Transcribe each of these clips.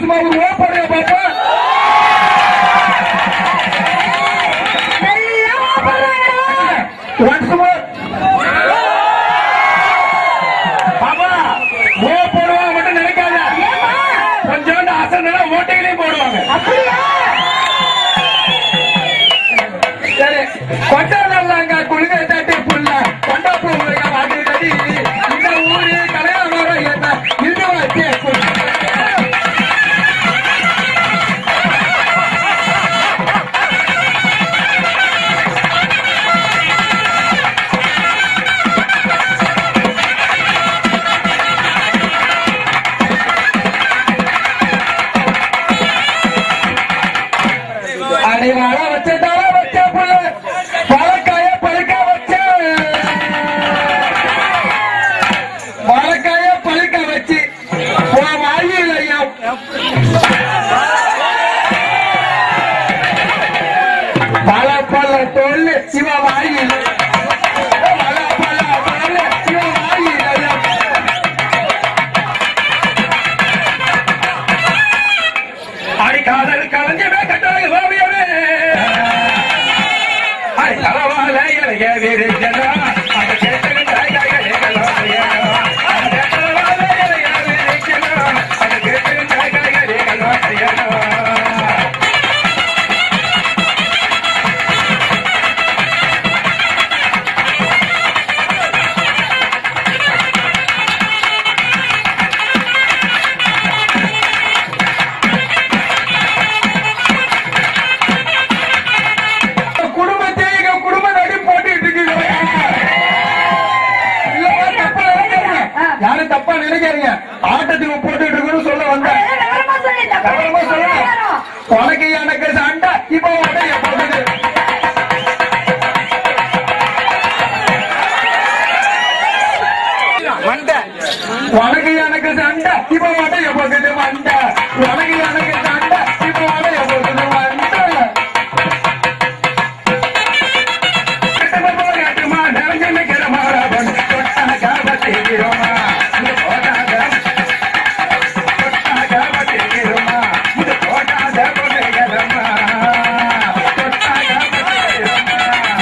சும்மா ஒரு ஓ போடுங்க பாப்பா நல்லா போடுறாங்கடா. ஒன்ஸ் மோர் பாப்பா ஓ போடுவாங்க மட்டும் நினைக்காத ஏம்மா? கொஞ்சோண்டு அசந்தா ஓட்டையிலையும் போடுவாங்க அப்படியா சரி கொண்டா நல்லாங்க குளிர தட்டி புள்ள கொண்டா பூங்க வாடி கட்டி இந்த ஊரு கல்யாணம் என்ன இந்த வச்சு அடைவாள வச்சதால வச்ச புள்ள பழக்காய பழுக்க வச்ச பழக்காய பழுக்க வச்சு உன் வாயில் ஐயா பல பல தொல்லு சிவ வாயில் பல பல தொல்லு சிவ வாயில் ஐயா அடி காதல் கலஞ்சவே கட்டாய ஓவியமே அடி தலவால இளைய விரிச்சனா அந்த கேட்டது தாயாக நிகழாரியனா அந்த தலவால இளைய விரிச்சனா அந்த கேட்டது தாயாக நிகழாரியனா குடும்பத்தை எங்க குடும்ப நடி போட்டுட்டு இருக்கீங்க இல்ல, தப்பா நினைக்காதீங்க. யாரும் தப்பா நினைக்காதீங்க ஆட்டத்துக்கு போட்டுட்டு இருக்குன்னு சொல்ல வந்தேன் அதெல்லாம் விவரமா சொல்லு, தப்பா கவனமா சொல்லுங்க நேரம். உனக்கு எனக்கு சண்டை இப்போ உடைய போகுது உனக்கு எனக்கு சண்டை இப்போ உடைய போகுது மண்டை உனக்கு எனக்கு சண்டை இப்போ உடைய போகுது மண்டை கட்டுமா நிறைஞ்சு நிக்கிற மாறவன் தொட்டான காபத்தை விரோமா இந்த போட்டாத தொட்டான காபத்தை விரோமா இந்த போட்டாத பொண்ணுகிறமா தொட்டான காபத்தை விரோமா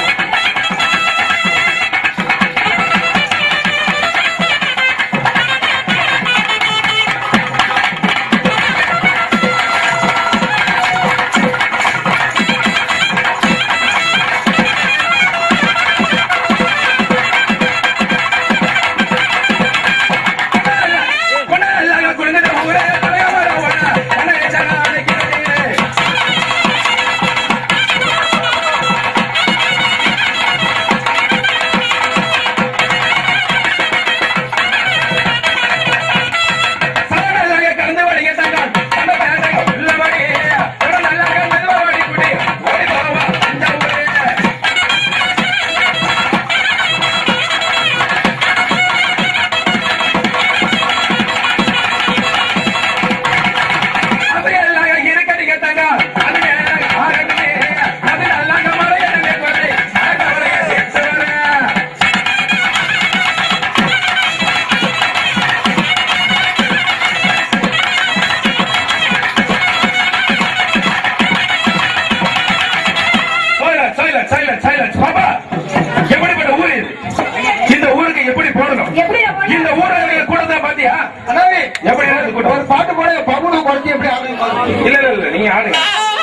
பொண்ணு குழந்தை ஊரே தலையாமர ஒண்ணா பொண்ணு சனா அழைக்கிறது சரணாக கலந்து வடிங்க தங்கம் அந்த கேட்டக உள்ளபடி ஒரு நல்ல கலந்து வடி குடி ஓடி போவா இந்த ஊரே அது எல்லாம் இருக்கடிங்க தங்கம் அது மேல ஆரம்பி அது நல்லா மலையை கொண்டு ஆட்டவரைய சேர்த்து வரேன் சைலன்ஸ் சைலன்ஸ் சைலன்ஸ் சைலன்ஸ் பாப்பா எப்படிப்பட்ட ஊர் இது இந்த ஊருக்கு எப்படி போடணும் எப்படிடா போடணும்? இந்த ஊரக கூட தான் பாத்தியா அதாவது எப்படி இருக்கு கூட்டம்? ஒரு பாட்டு போட பகுனு குறைச்சி எப்படி ஆடுங்க இல்ல இல்ல இல்ல நீங்க ஆடுங்க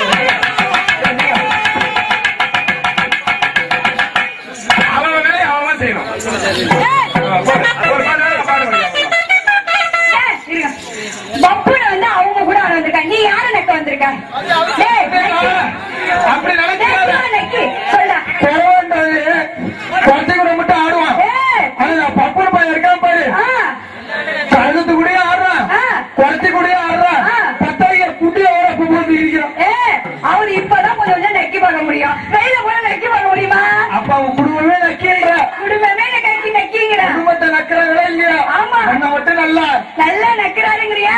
அவன் வேலையை அவன் செய்யணும் போடு. ஒரு பாட்டு பாடு பாடு. ஏய், இருங்க. பப்புன்னு வந்து அவங்க கூட ஆட வந்திருக்காங்க. நீ யாரை நக்க வந்திருக்க? டேய், நக்கி. அப்படி டேய், நினைக்காத யாரை நக்கி? சொல்டா. போன்றது குறைச்சி கூட மட்டும் ஆடுவான் ஏய், ஆனா பப்புனு பையன் இருக்கான் பாரு ஆ, கழுத்து கூடயே ஆடுறான் ஆ. குறைச்சி கூடயே ஆடுறான் ஆ. பத்தாயிர குட்டியை வர கும்பிட்டு இருக்கிறான் ஏய், அவரு இப்பதான் கொஞ்சம் கொஞ்சம் நக்கி பார்க்க முடியும் கையில கூட நக்கி பார்க்க முடியுமா அப்ப அவன் குடும்பமே நக்கின்ற குடும்பமே நக்கி நக்கிங்கிற குடும்பத்தை நக்கிறாங்களே இல்லையா ஆமா. உன்னை மட்டும் நல்லா நல்லா நக்கிறாருங்கிறியா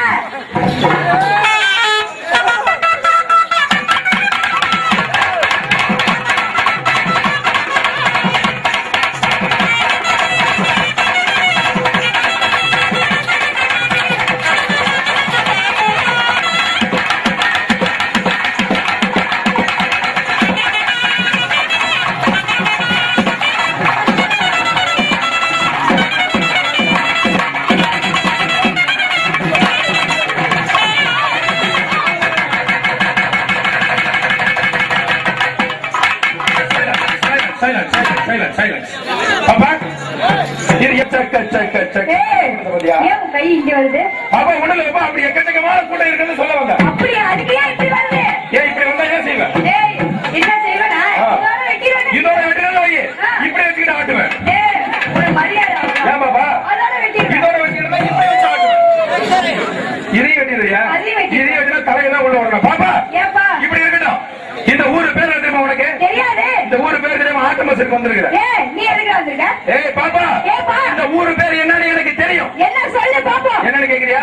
இங்க வருது அப்ப உடல எப்ப அப்படி எக்கச்சக்கமான கூட்டம் இருக்குன்னு சொல்ல வந்த அப்படியா அதுக்கு ஏன் இப்படி வருது ஏன் இப்படி வந்தா ஏன் செய்வேன் டேய் என்ன செய்வேனா ஆ. இதோட வெட்டிடுவேன் இதோட வெட்டினாலும் வை ஆ. இப்படி வச்சுக்கிட்டு ஆட்டுவேன் டேய் ஒரு மரியாதை அவ்வளவுதான். ஏன் பாப்பா அதோட வெட்டிடுவேன் இதோட வெட்டினா இப்படி வச்சு ஆட்டுவேன் இதையும் வெட்டிடுறியா அதையும் வெட்டிடுவேன். இதையும் வெட்டினா தலையெல்லாம் உள்ள வரணும் பாப்பா ஏப்பா இப்படி இருக்கட்டும் இந்த ஊரு பேர் என்ன தெரியுமா உனக்கு தெரியாது இந்த ஊரு பேர் தெரியுமா ஆட்டமசுக்கு வந்திருக்கிற ஏய் நீ எதுக்கு வந்திருக்க ஏய் பாப்பா ஏப்பா. இந்த ஊரு பேர் என்னன்னு எனக்கு தெரியும் என்ன சொல்லு பாப்போம் என்னன்னு கேக்குறியா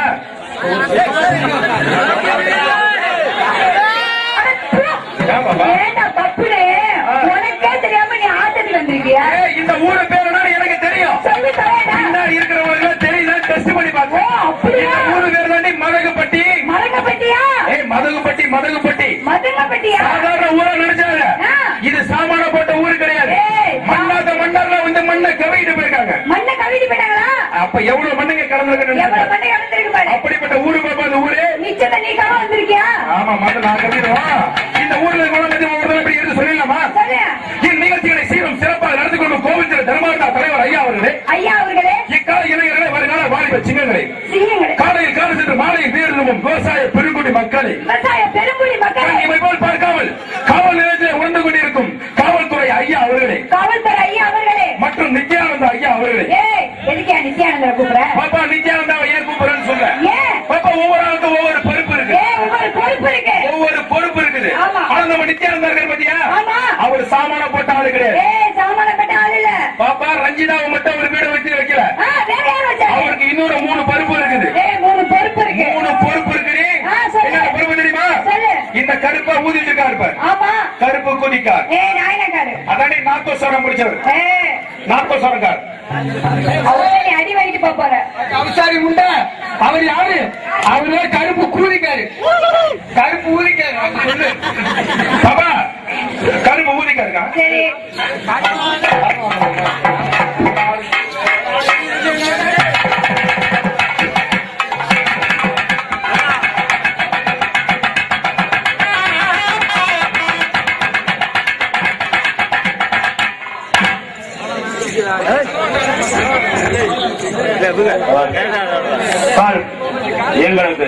அட, பு. ஏன் பாப்பா ஏன்டா பப்புனு ஆ. உனக்கே தெரியாம நீ ஆட்டத்துக்கு வந்திருக்கியா ஏய் இந்த ஊரு பேர் என்னன்னு எனக்கு தெரியும் சொல்லி தொலைடா பின்னாடி இருக்கிறவங்க தெரியுதா டெஸ்ட் பண்ணி ஓ, பாப்போம் அப்படியா? இந்த ஊரு பேர் தாண்டி மதகுப்பட்டி மரங்கப்பட்டியா ஏய் மதகுப்பட்டி மதகுப்பட்டி மதுங்கப்பட்டியா சாதாரண ஊரா நினைச்சாங்க ஆ. இது சாமான போட்ட ஊரு கிடையாது ஏய். மண்ணாத மன்னர்ல வந்து மண்ணை கவிட்டு போயிருக்காங்க மண்ணை கவிட்டு போயிட்டாங்களா அப்ப எவ்வளவு மண்ணுங்க கடந்திருக்கு எவ்வளவு நினைச்சாங்க மண்ணை கலந்துருக்கு பாரு அப்படிப்பட்ட ஊரு பாப்பா இந்த ஊரு நிச்சயத்தை நீக்காம வந்திருக்கியா ஆமா மண்ணு நான் கவிடுவோம் இந்த ஊர்ல குணம் ஒரு தடவை இப்படி எடுத்து சொல்லிடலாமா சொல்லு இந்நிகழ்ச்சிகளை சீரும் சிறப்பாக நடந்து கொள்ளும் கோவில் திரு தர்மாண்டா தலைவர் ஐயா அவர்களே ஐயா அவர்களே இக்கால இளைஞர்களை வருங்கால வாலிப சிங்கங்களை சிங்கங்களே காலையில் காலை சென்று மாலையில் வீடுதும் விவசாய பெருங்குடி மக்களை விவசாய பெருங்குடி மக்களே இவை போல் பார்க்காமல் காவல் நிலையத்தில் உணர்ந்து கொண்டிருக்கும் காவல்துறை ஐயா அவர்களே காவல்துறை ஐயா அவர்களே மற்றும் நித்யானந்த ஐயா அவர்களே ஏய் எதுக்கே நித்யானந்தரை கூப்பிடுற பாப்பா நித்யானந்தாவை ஏன் கூப்பிடுறேன்னு சொல்றேன் ஏன் பாப்பா ஒவ்வொரு ஆளுக்கும் ஒவ்வொரு பொறுப்பு இருக்கு ஏன் ஒவ்வொரு பொறுப்பு இருக்கு ஒவ்வொரு பொறுப்பு இருக்குது ஆமா. ஆனா நம்ம நித்யானந்தா இருக்காரு பாத்தியா ஆமா. அவர் சாமான போட்ட ஆளு கிடையாது ஏய் சாமானப்பட்ட ஆள் இல்ல பாப்பா ரஞ்சிதாவை மட்டும் ஒரு வீடு வச்சு வைக்கல ஆ, வேற யார் வச்சாரு அவருக்கு இன்னொரு மூணு பொறுப்பு இருக்குது ஏய் மூணு பொறுப்பு இருக்கு மூணு பொறுப்பு இருக்குது ஆ, சொல்லு. என்ன பொறுப்பு தெரியுமா சொல்லு. இந்த கருப்பா ஊதிட்டு இருக்காரு பாரு. ஆமா கருப்பு குதிக்கார் ஏய் நாயனக்காரு அதானே நாற்பது முடிச்சவர் ஏய் நாற்பது சொரக்கார் அவரே நீ அடி வாங்கிட்டு போப் போற அவசாரி உண்டா அவர் யாரு அவரு கருப்பு கூலிக்காரு கருப்பு ஊதிக்காரு அப்படி சொல்லு பாபா கருப்பு ஊதிக்காருக்கா சரி சார், எங்களுக்கு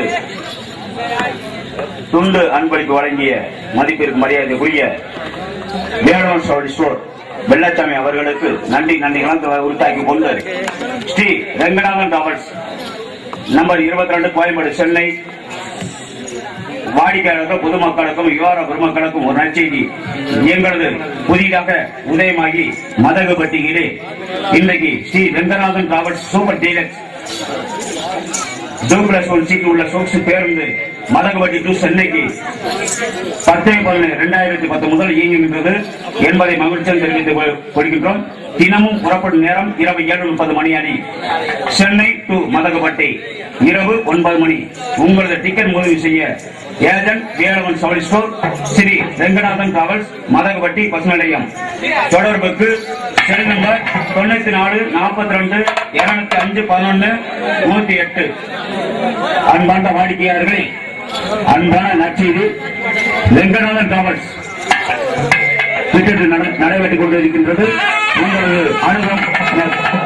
துண்டு அன்பளிப்பு வழங்கிய மதிப்பிற்கு மரியாதைக்குரிய வேலவன் சோழி ஸ்டோர் வெள்ளச்சாமி அவர்களுக்கு நன்றி நன்றி கலந்து உருத்தாக்கி கொண்டு ஸ்ரீ ரெங்கநாதன் டிராவல்ஸ் நம்பர் இருபத்தி ரெண்டு கோயம்பேடு சென்னை வாடிக்கையாளர்கள் பொதுமக்களுக்கும் விவகார பெருமக்களுக்கும் ஒரு நற்செய்தி எங்களது புதிதாக உதயமாகி மதகுபட்டியிலே இன்னைக்கு Sri Ranganathan travels super deluxe two plus one seat உள்ள சொகுசு பேருந்து மதகுபட்டி டு சென்னைக்கு பத்து பதினேழு இரண்டாயிரத்தி பத்து முதல் இயங்குகின்றது என்பதை மகிழ்ச்சியாக தெரிவித்துக் கொள்- கொள்கின்றோம் தினமும் புறப்படும் நேரம் இரவு ஏழு முப்பது மணி அணி சென்னை டு மதகுபட்டி இரவு ஒன்பது மணி உங்களது டிக்கெட் முன்பதிவு செய்ய ஏஜென்ட் வேலவன் சவுளி store Sri Ranganathan travels Madagupatti bus நிலையம் தொடர்புக்கு செல் நம்பர் தொண்ணூத்தி நாலு நாற்பத்தி ரெண்டு இருநூத்தி அஞ்சு பதினொன்னு நூத்தி எட்டு அன்பார்ந்த வாடிக்கையாளர்களே அன்பான நற்செய்தி வெங்கடாதன் டிராவல்ஸ் டிக்கெட் நடைபெற்றுக் கொண்டிருக்கின்றது உங்களது அனுபவம்